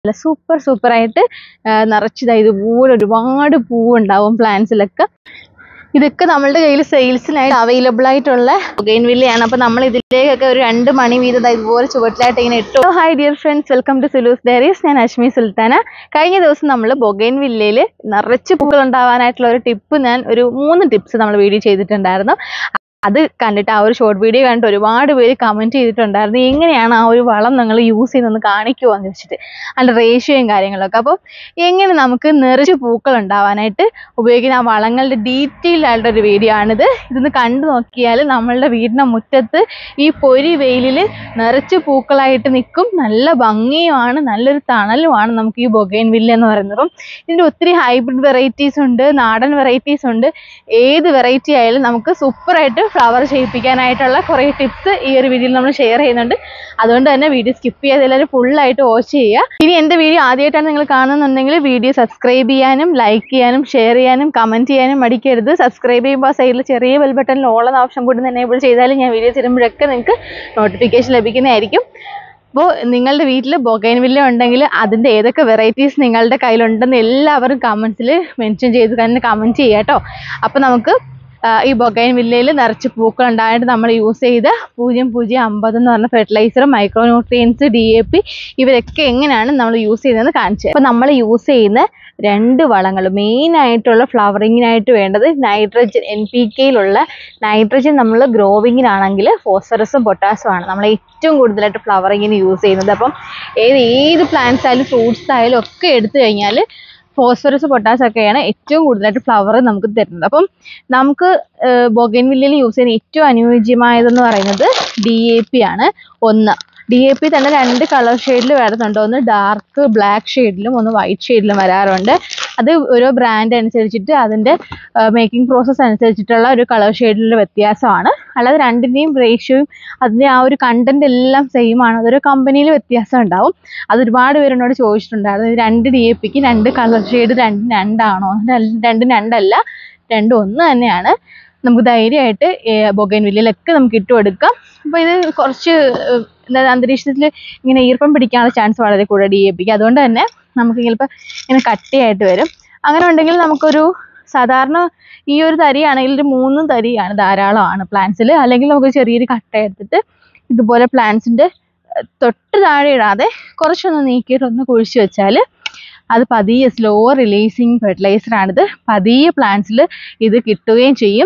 നല്ല super super ആയിട്ട് നിറച്ചതാ ഇതുപോലെ ഒരുപാട് പൂവുണ്ടാവും പ്ലാന്റ്സിലൊക്കെ ഇതൊക്കെ നമ്മളുടെ കയ്യിൽ സെയിൽസിനായിട്ട് അവൈലബിൾ ആയിട്ടുള്ള ബൊഗൈൻവില്ലയാണ് അപ്പോൾ നമ്മൾ ഇതിലേക്കൊക്കെ ഒരു രണ്ട് മണി വീതം ദാ ഇതുപോലെ ചുവട്ടിലായിട്ട് ഇങ്ങനെ ഇട്ടു hi dear friends welcome to Sulu's diaries ഞാൻ അശ്മി സുൽത്താന കഴിഞ്ഞ ദിവസം നമ്മൾ ബൊഗൈൻ വില്ലയിൽ നിറച്ച് പൂക്കൾ ഉണ്ടാവാനായിട്ടുള്ള ഒരു ടിപ്പ് ഞാൻ ഒരു മൂന്ന് ടിപ്സ് നമ്മൾ വീഡിയോ ചെയ്തിട്ടുണ്ടായിരുന്നു അത് കണ്ടിട്ട് ആ ഒരു ഷോർട്ട് വീഡിയോ കണ്ടിട്ട് ഒരുപാട് പേര് കമൻറ്റ് ചെയ്തിട്ടുണ്ടായിരുന്നു എങ്ങനെയാണ് ആ ഒരു വളം നിങ്ങൾ യൂസ് ചെയ്യുന്നതെന്ന് കാണിക്കുമോ എന്ന് വെച്ചിട്ട് അതിൻ്റെ റേഷ്യോയും കാര്യങ്ങളൊക്കെ അപ്പോൾ എങ്ങനെ നമുക്ക് നിറച്ച് പൂക്കൾ ഉണ്ടാവാനായിട്ട് ഉപയോഗിക്കുന്ന ആ വളങ്ങളുടെ ഡീറ്റെയിൽ ആയിട്ടുള്ള ഒരു വീഡിയോ ആണിത് ഇതൊന്ന് കണ്ടു നോക്കിയാൽ നമ്മളുടെ വീടിൻ്റെ മുറ്റത്ത് ഈ പൊരി വെയിലിൽ നിറച്ച് പൂക്കളായിട്ട് നിൽക്കും നല്ല ഭംഗിയുമാണ് നല്ലൊരു തണലുമാണ് നമുക്ക് ഈ ബൊഗൈൻ വില്ല എന്ന് പറയുന്നത് അപ്പം ഇതിൻ്റെ ഒത്തിരി ഹൈബ്രിഡ് വെറൈറ്റീസ് ഉണ്ട് നാടൻ വെറൈറ്റീസ് ഉണ്ട് ഏത് വെറൈറ്റി ആയാലും നമുക്ക് സൂപ്പറായിട്ട് ഫ്ലവർ ചെയ്യിപ്പിക്കാനായിട്ടുള്ള കുറേ ടിപ്സ് ഈ ഒരു വീഡിയോയിൽ നമ്മൾ ഷെയർ ചെയ്യുന്നുണ്ട് അതുകൊണ്ട് തന്നെ വീഡിയോ സ്കിപ്പ് ചെയ്യാതെ എല്ലാവരും ഫുള്ളായിട്ട് വാച്ച് ചെയ്യുക ഇനി എൻ്റെ വീഡിയോ ആദ്യമായിട്ടാണ് നിങ്ങൾ കാണുന്നുണ്ടെങ്കിൽ വീഡിയോ സബ്സ്ക്രൈബ് ചെയ്യാനും ലൈക്ക് ചെയ്യാനും ഷെയർ ചെയ്യാനും കമൻറ്റ് ചെയ്യാനും മടിക്കരുത് സബ്സ്ക്രൈബ് ചെയ്യുമ്പോൾ ആ സൈഡിൽ ചെറിയ ബെൽ ബട്ടണിൽ ഓളം ഓപ്ഷൻ കൂടി എനേബിൾ ചെയ്താൽ ഞാൻ വീഡിയോ തരുമ്പോഴൊക്കെ നിങ്ങൾക്ക് നോട്ടിഫിക്കേഷൻ ലഭിക്കുന്നതായിരിക്കും അപ്പോൾ നിങ്ങളുടെ വീട്ടിൽ ബൊഗൈൻവില്ല ഉണ്ടെങ്കിൽ അതിൻ്റെ ഏതൊക്കെ വെറൈറ്റീസ് നിങ്ങളുടെ കയ്യിലുണ്ടെന്ന് എല്ലാവരും കമൻസിൽ മെൻഷൻ ചെയ്ത് തന്നെ കമൻറ്റ് ചെയ്യുക കേട്ടോ അപ്പോൾ നമുക്ക് ആ, ഈ ബൊഗൈൻ വില്ലയിൽ നിറച്ച് പൂക്കൾ ഉണ്ടായിട്ട് നമ്മൾ യൂസ് ചെയ്ത പൂജ്യം പൂജ്യം അമ്പത് എന്ന് പറഞ്ഞ fertilizer micronutrients D A P ഇവരൊക്കെ എങ്ങനെയാണ് നമ്മൾ യൂസ് ചെയ്യുന്നതെന്ന് കാണിച്ചു അപ്പോൾ നമ്മൾ യൂസ് ചെയ്യുന്ന രണ്ട് വളങ്ങൾ മെയിൻ ആയിട്ടുള്ള ഫ്ലവറിങ്ങിനായിട്ട് വേണ്ടത് നൈട്രജൻ എൻ പി കെയിലുള്ള നൈട്രജൻ നമ്മൾ ഗ്രോവിങ്ങിനാണെങ്കിൽ ഫോസ്ഫറസും പൊട്ടാസും ആണ് നമ്മൾ ഏറ്റവും കൂടുതലായിട്ട് ഫ്ലവറിങ്ങിന് യൂസ് ചെയ്യുന്നത് അപ്പം ഏത് ഏത് പ്ലാന്റ്സ് ആയാലും ഫ്രൂട്ട്സ് ആയാലും ഒക്കെ എടുത്തു കഴിഞ്ഞാൽ ഫോസ്ഫറസ് പൊട്ടാസ് ഒക്കെയാണ് ഏറ്റവും കൂടുതലായിട്ട് ഫ്ലവർ നമുക്ക് തരുന്നത് അപ്പം നമുക്ക് ബൊഗൻവില്ലയിൽ യൂസ് ചെയ്യുന്ന ഏറ്റവും അനുയോജ്യമായതെന്ന് പറയുന്നത് ഡി എ പി ആണ് ഒന്ന് ഡി എ പി തന്നെ രണ്ട് കളർ ഷെയ്ഡിൽ വരുന്നുണ്ട് ഒന്ന് ഡാർക്ക് ബ്ലാക്ക് ഷെയ്ഡിലും ഒന്ന് വൈറ്റ് ഷെയ്ഡിലും വരാറുണ്ട് അത് ഓരോ ബ്രാൻഡ് അനുസരിച്ചിട്ട് അതിൻ്റെ മേക്കിംഗ് പ്രോസസ്സ് അനുസരിച്ചിട്ടുള്ള ഒരു കളർ ഷെയ്ഡിലുള്ള വ്യത്യാസമാണ് അല്ലാതെ രണ്ടിൻ്റെയും റേഷ്യോയും അതിൻ്റെ ആ ഒരു കണ്ടന്റ് എല്ലാം സെയിം ആണ് അതൊരു കമ്പനിയിൽ വ്യത്യാസം ഉണ്ടാവും അത് ഒരുപാട് പേര് എന്നോട് ചോദിച്ചിട്ടുണ്ടായിരുന്നു ഇത് രണ്ട് ഡി എ പിക്ക് രണ്ട് കളർ ഷെയ്ഡ് രണ്ട് രണ്ടാണോ രണ്ടും രണ്ടല്ല രണ്ടും ഒന്ന് തന്നെയാണ് നമുക്ക് ധൈര്യമായിട്ട് ബൊഗൈൻ വില്ലയിലൊക്കെ നമുക്ക് ഇട്ട് കൊടുക്കാം അപ്പോൾ ഇത് കുറച്ച് ഏഹ്, എന്താ അന്തരീക്ഷത്തിൽ ഇങ്ങനെ ഈർപ്പം പിടിക്കാനുള്ള ചാൻസ് വളരെ കൂടുതൽ ഡി എ പിക്ക് അതുകൊണ്ട് തന്നെ നമുക്ക് ചിലപ്പോൾ ഇങ്ങനെ കട്ടിയായിട്ട് വരും അങ്ങനെ ഉണ്ടെങ്കിൽ നമുക്കൊരു സാധാരണ ഈ ഒരു തരിയാണെങ്കിൽ ഒരു മൂന്ന് തരിയാണ് ധാരാളമാണ് പ്ലാന്റ്സിൽ അല്ലെങ്കിൽ നമുക്ക് ചെറിയൊരു കട്ട എടുത്തിട്ട് ഇതുപോലെ പ്ലാന്റ്സിൻ്റെ തൊട്ട് താഴെ ഇടാതെ കുറച്ചൊന്ന് നീക്കിയിട്ട് ഒന്ന് കുഴിച്ച് വെച്ചാൽ അത് പതിയെ സ്ലോ റിലീസിങ് ഫെർട്ടിലൈസർ ആണിത് പതിയെ പ്ലാന്റ്സിൽ ഇത് കിട്ടുകയും ചെയ്യും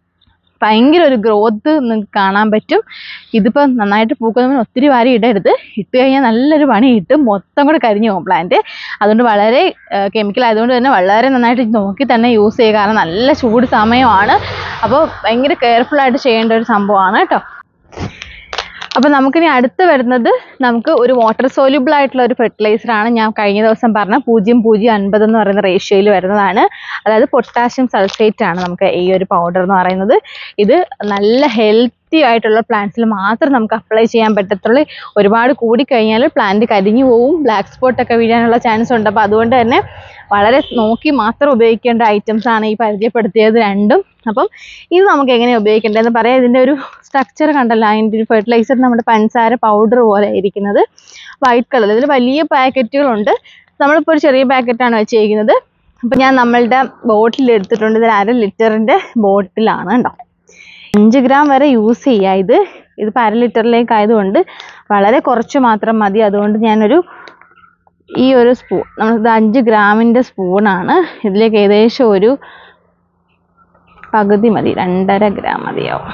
ഭയങ്കര ഒരു ഗ്രോത്ത് നിങ്ങൾക്ക് കാണാൻ പറ്റും ഇതിപ്പോൾ നന്നായിട്ട് പൂക്കുന്നതിന് ഒത്തിരി വാരി ഇടരുത് ഇട്ട് കഴിഞ്ഞാൽ നല്ലൊരു പണി കിട്ടും മൊത്തം കൂടെ കരിഞ്ഞു പോകും പ്ലാന്റ് അതുകൊണ്ട് വളരെ കെമിക്കൽ ആയതുകൊണ്ട് തന്നെ വളരെ നന്നായിട്ട് നോക്കി തന്നെ യൂസ് ചെയ്യുക കാരണം നല്ല ചൂട് സമയമാണ് അപ്പോൾ ഭയങ്കര കെയർഫുൾ ആയിട്ട് ചെയ്യേണ്ട ഒരു സംഭവമാണ് കേട്ടോ അപ്പോൾ നമുക്കിനി അടുത്ത് വരുന്നത് നമുക്ക് ഒരു വാട്ടർ സോല്യൂബിൾ ആയിട്ടുള്ള ഒരു ഫെർട്ടിലൈസർ ആണ് ഞാൻ കഴിഞ്ഞ ദിവസം പറഞ്ഞ പൂജ്യം പൂജ്യം അൻപത് എന്ന് പറയുന്ന റേഷ്യോയിൽ വരുന്നതാണ് അതായത് പൊട്ടാഷ്യം സൾഫേറ്റ് ആണ് നമുക്ക് ഈ ഒരു പൗഡർ എന്ന് പറയുന്നത് ഇത് നല്ല ഹെൽത്തി ആയിട്ടുള്ള പ്ലാന്റ്സിൽ മാത്രം നമുക്ക് അപ്ലൈ ചെയ്യാൻ പറ്റത്തുള്ളൂ ഒരുപാട് കൂടിക്കഴിഞ്ഞാൽ പ്ലാന്റ് കരിഞ്ഞു പോവും ബ്ലാക്ക് സ്പോട്ട് ഒക്കെ വീഴാനുള്ള ചാൻസ് ഉണ്ട് അപ്പോൾ അതുകൊണ്ട് തന്നെ വളരെ നോക്കി മാത്രം ഉപയോഗിക്കേണ്ട ഐറ്റംസ് ആണ് ഈ പരിചയപ്പെടുത്തിയത് രണ്ടും അപ്പം ഇത് നമുക്ക് എങ്ങനെയാണ് ഉപയോഗിക്കേണ്ടതെന്ന് പറയാം ഇതിൻ്റെ ഒരു സ്ട്രക്ചർ കണ്ടല്ലോ അതിൻ്റെ ഒരു ഫെർട്ടിലൈസർ നമ്മുടെ പഞ്ചസാര പൗഡർ പോലെ ഇരിക്കുന്നത് വൈറ്റ് കളർ ഇതിൽ വലിയ പാക്കറ്റുകളുണ്ട് നമ്മളിപ്പോൾ ഒരു ചെറിയ പാക്കറ്റാണ് വെച്ചിരിക്കുന്നത് അപ്പം ഞാൻ നമ്മളുടെ ബോട്ടിൽ എടുത്തിട്ടുണ്ട് ഇതിൽ അര ലിറ്ററിൻ്റെ ബോട്ടിലാണ് കേട്ടോ അഞ്ച് ഗ്രാം വരെ യൂസ് ചെയ്യുക ഇത് ഇതിപ്പോൾ അര ലിറ്ററിലേക്ക് ആയതുകൊണ്ട് വളരെ കുറച്ച് മാത്രം മതി അതുകൊണ്ട് ഞാനൊരു ഈ ഒരു സ്പൂൺ നമ്മളിത് അഞ്ച് ഗ്രാമിൻ്റെ സ്പൂണാണ് ഇതിലേക്ക് ഏകദേശം ഒരു പകുതി മതി രണ്ടര ഗ്രാം മതിയാവും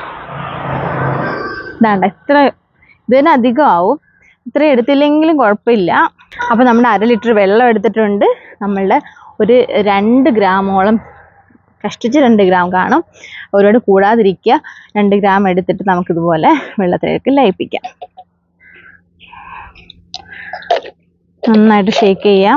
ഇതാണ്ട ഇത്ര ഇതിന് അധികം ആവും ഇത്ര എടുത്തില്ലെങ്കിലും കുഴപ്പമില്ല അപ്പോൾ നമ്മുടെ അര ലിറ്റർ വെള്ളം എടുത്തിട്ടുണ്ട് നമ്മളുടെ ഒരു രണ്ട് ഗ്രാമോളം കഷ്ടിച്ച് രണ്ട് ഗ്രാം കാണും ഒരുപാട് കൂടാതിരിക്കുക രണ്ട് ഗ്രാം എടുത്തിട്ട് നമുക്കിതുപോലെ വെള്ളത്തിലേക്ക് ലയിപ്പിക്കാം നന്നായിട്ട് ഷേക്ക് ചെയ്യാം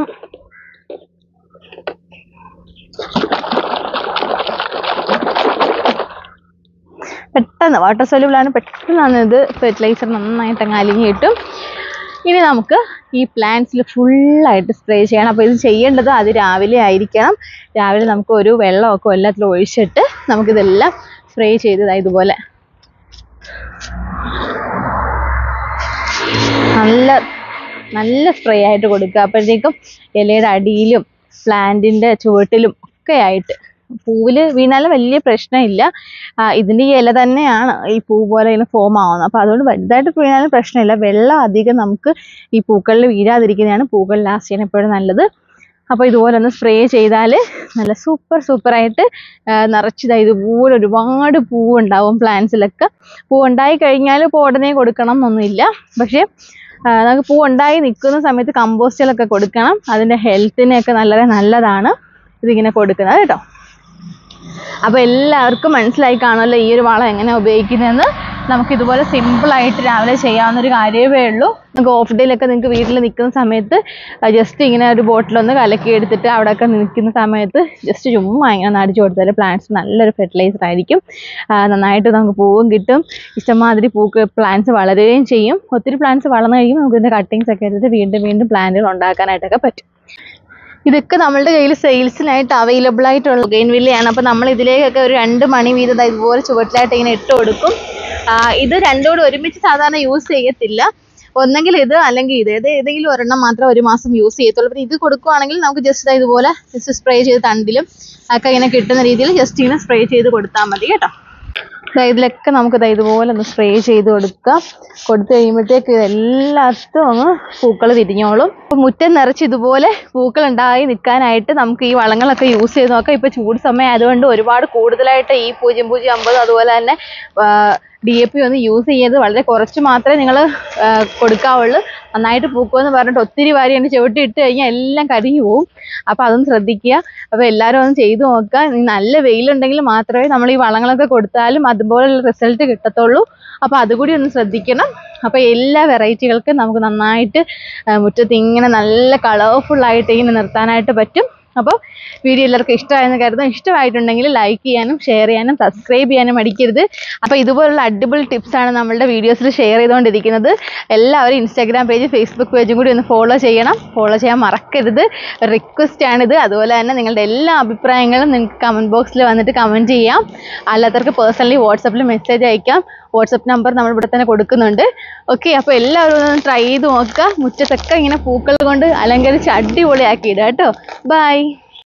പെട്ടെന്ന് വാട്ടർ സൊല്യൂബിളാണ് പെട്ടെന്നാണ് ഇത് ഫെർട്ടിലൈസർ നന്നായിട്ട് അങ്ങ് അലിഞ്ഞ് കിട്ടും ഇനി നമുക്ക് ഈ പ്ലാന്റ്സിൽ ഫുള്ളായിട്ട് സ്പ്രേ ചെയ്യണം അപ്പോൾ ഇത് ചെയ്യേണ്ടത് അത് രാവിലെ ആയിരിക്കണം രാവിലെ നമുക്ക് ഒരു വെള്ളമൊക്കെ എല്ലാത്തിലും ഒഴിച്ചിട്ട് നമുക്കിതെല്ലാം സ്പ്രേ ചെയ്ത് ദാ ഇതുപോലെ നല്ല നല്ല സ്പ്രേ ആയിട്ട് കൊടുക്കുക അപ്പോഴത്തേക്കും ഇലയുടെ അടിയിലും പ്ലാന്റിൻ്റെ ചുവട്ടിലും ഒക്കെ ആയിട്ട് പൂവിൽ വീണാലും വലിയ പ്രശ്നമില്ല ആ, ഇതിൻ്റെ ഈ ഇല തന്നെയാണ് ഈ പൂ പോലെ ഇങ്ങനെ ഫോം ആവുന്നത് അപ്പോൾ അതുകൊണ്ട് വലുതായിട്ട് വീണാലും പ്രശ്നമില്ല വെള്ളം അധികം നമുക്ക് ഈ പൂക്കളിൽ വീഴാതിരിക്കുന്നതാണ് പൂക്കൾ ലാസ്റ്റ് ചെയ്യാൻ എപ്പോഴും നല്ലത് അപ്പോൾ ഇതുപോലെ ഒന്ന് സ്പ്രേ ചെയ്താൽ നല്ല സൂപ്പർ സൂപ്പറായിട്ട് നിറച്ചതാ ഇതുപോലെ ഒരുപാട് പൂവുണ്ടാവും പ്ലാന്റ്സിലൊക്കെ പൂ ഉണ്ടായി കഴിഞ്ഞാൽ ഇപ്പോൾ ഉടനെ കൊടുക്കണം എന്നൊന്നുമില്ല പക്ഷേ ആ, നമുക്ക് പൂ ഉണ്ടായി നിൽക്കുന്ന സമയത്ത് കമ്പോസ്റ്റിലൊക്കെ കൊടുക്കണം അതിൻ്റെ ഹെൽത്തിനൊക്കെ വളരെ നല്ലതാണ് ഇതിങ്ങനെ കൊടുക്കുന്നത് കേട്ടോ അപ്പോൾ എല്ലാവർക്കും മനസ്സിലായി കാണുമല്ലോ ഈ ഒരു വളം എങ്ങനെ ഉപയോഗിക്കുന്നതെന്ന് നമുക്ക് ഇതുപോലെ സിമ്പിളായിട്ട് രാവിലെ ചെയ്യാവുന്ന ഒരു കാര്യമേ ഉള്ളൂ നമുക്ക് ഓഫ് ഡേയിലൊക്കെ നിങ്ങൾക്ക് വീട്ടിൽ നിൽക്കുന്ന സമയത്ത് ജസ്റ്റ് ഇങ്ങനെ ഒരു ബോട്ടിലൊന്ന് കലക്കി എടുത്തിട്ട് അവിടെയൊക്കെ നിൽക്കുന്ന സമയത്ത് ജസ്റ്റ് ചുമ്മാ ഇങ്ങനെ നടിച്ചു കൊടുത്താൽ പ്ലാന്റ്സ് നല്ലൊരു ഫെർട്ടിലൈസർ ആയിരിക്കും ആ, നന്നായിട്ട് നമുക്ക് പൂവും കിട്ടും ഇഷ്ടമാതിരി പൂക്ക് പ്ലാന്റ്സ് വളരുകയും ചെയ്യും ഒത്തിരി പ്ലാന്റ്സ് വളർന്നു കഴിയുമ്പോൾ നമുക്ക് ഇതിൻ്റെ കട്ടിങ്സ് ഒക്കെ എടുത്തിട്ട് വീണ്ടും വീണ്ടും പ്ലാന്റുകൾ ഉണ്ടാക്കാനായിട്ടൊക്കെ പറ്റും ഇതൊക്കെ നമ്മളുടെ കയ്യിൽ സെയിൽസിനായിട്ട് അവൈലബിൾ ആയിട്ടുള്ള ഗെയിൻ വില്ലയാണ് അപ്പോൾ നമ്മൾ ഇതിലേക്കൊക്കെ ഒരു രണ്ട് മണി വീതം ദാ ഇതുപോലെ ചുവട്ടിലായിട്ട് ഇങ്ങനെ ഇട്ട് കൊടുക്കും ആ, ഇത് രണ്ടും കൂടെ ഒരുമിച്ച് സാധാരണ യൂസ് ചെയ്യത്തില്ല ഒന്നെങ്കിൽ ഇത് അല്ലെങ്കിൽ ഇത് ഏത് ഏതെങ്കിലും ഒരെണ്ണം മാത്രം ഒരു മാസം യൂസ് ചെയ്യത്തുള്ളൂ പിന്നെ ഇത് കൊടുക്കുവാണെങ്കിൽ നമുക്ക് ജസ്റ്റ് ഇതുപോലെ ജസ്റ്റ് സ്പ്രേ ചെയ്ത് തണ്ടിലും ഒക്കെ ഇങ്ങനെ കിട്ടുന്ന രീതിയിൽ ജസ്റ്റ് ഇങ്ങനെ സ്പ്രേ ചെയ്ത് കൊടുത്താൽ മതി കേട്ടോ ദാ ഇതിലൊക്കെ നമുക്ക് ദാ ഇതുപോലെ ഒന്ന് സ്പ്രേ ചെയ്ത് കൊടുക്കാം കൊടുത്തു കഴിയുമ്പോഴത്തേക്ക് ഇതെല്ലാത്തും അങ്ങ് പൂക്കൾ വിരിഞ്ഞോളും അപ്പം മുറ്റം നിറച്ച് ഇതുപോലെ പൂക്കൾ ഉണ്ടായി നിൽക്കാനായിട്ട് നമുക്ക് ഈ വളങ്ങളൊക്കെ യൂസ് ചെയ്ത് നോക്കാം ഇപ്പോൾ ചൂട് സമയം ആയതുകൊണ്ട് ഒരുപാട് കൂടുതലായിട്ട് ഈ പൂജ്യം പൂജ്യം അമ്പത് അതുപോലെ തന്നെ ഡി എ പി ഒന്നും യൂസ് ചെയ്യരുത് വളരെ കുറച്ച് മാത്രമേ നിങ്ങൾ കൊടുക്കാവുള്ളൂ നന്നായിട്ട് പൂക്കുമെന്ന് പറഞ്ഞിട്ട് ഒത്തിരി വാരി എൻ്റെ ചുവട്ടി ഇട്ട് കഴിഞ്ഞാൽ എല്ലാം കരിഞ്ഞു പോവും അപ്പോൾ അതൊന്ന് ശ്രദ്ധിക്കുക അപ്പോൾ എല്ലാവരും ഒന്ന് ചെയ്തു നോക്കുക ഇനി നല്ല വെയിലുണ്ടെങ്കിൽ മാത്രമേ നമ്മൾ ഈ വളങ്ങളൊക്കെ കൊടുത്താലും അതുപോലുള്ള റിസൾട്ട് കിട്ടത്തുള്ളൂ അപ്പോൾ അതുകൂടി ഒന്ന് ശ്രദ്ധിക്കണം അപ്പോൾ എല്ലാ വെറൈറ്റികൾക്കും നമുക്ക് നന്നായിട്ട് ആ, മുറ്റത്ത് ഇങ്ങനെ നല്ല കളർഫുള്ളായിട്ട് ഇങ്ങനെ നിർത്താനായിട്ട് പറ്റും അപ്പോൾ വീഡിയോ എല്ലാവർക്കും ഇഷ്ടമായെന്ന് കരുതുന്നു ഇഷ്ടമായിട്ടുണ്ടെങ്കിൽ ലൈക്ക് ചെയ്യാനും ഷെയർ ചെയ്യാനും സബ്സ്ക്രൈബ് ചെയ്യാനും മടിക്കരുത് അപ്പോൾ ഇതുപോലുള്ള അടിപൊളി ടിപ്സാണ് നമ്മളുടെ വീഡിയോസിൽ ഷെയർ ചെയ്തുകൊണ്ടിരിക്കുന്നത് എല്ലാവരും ഇൻസ്റ്റാഗ്രാം പേജ് ഫേസ്ബുക്ക് പേജും കൂടി ഒന്ന് ഫോളോ ചെയ്യണം ഫോളോ ചെയ്യാൻ മറക്കരുത് റിക്വസ്റ്റ് ആണിത് അതുപോലെ തന്നെ നിങ്ങളുടെ എല്ലാ അഭിപ്രായങ്ങളും നിങ്ങൾക്ക് കമൻറ്റ് ബോക്സിൽ വന്നിട്ട് കമൻറ്റ് ചെയ്യാം അല്ലാത്തവർക്ക് പേഴ്സണലി വാട്സപ്പിൽ മെസ്സേജ് അയക്കാം വാട്സപ്പ് നമ്പർ നമ്മൾ ഇവിടെ തന്നെ കൊടുക്കുന്നുണ്ട് ഓക്കെ അപ്പോൾ എല്ലാവരും ഒന്ന് ട്രൈ ചെയ്ത് നോക്കുക മുറ്റത്തൊക്കെ ഇങ്ങനെ പൂക്കൾ കൊണ്ട് അലങ്കരിച്ച് അടിപൊളിയാക്കി ഇടുക കേട്ടോ ബൈ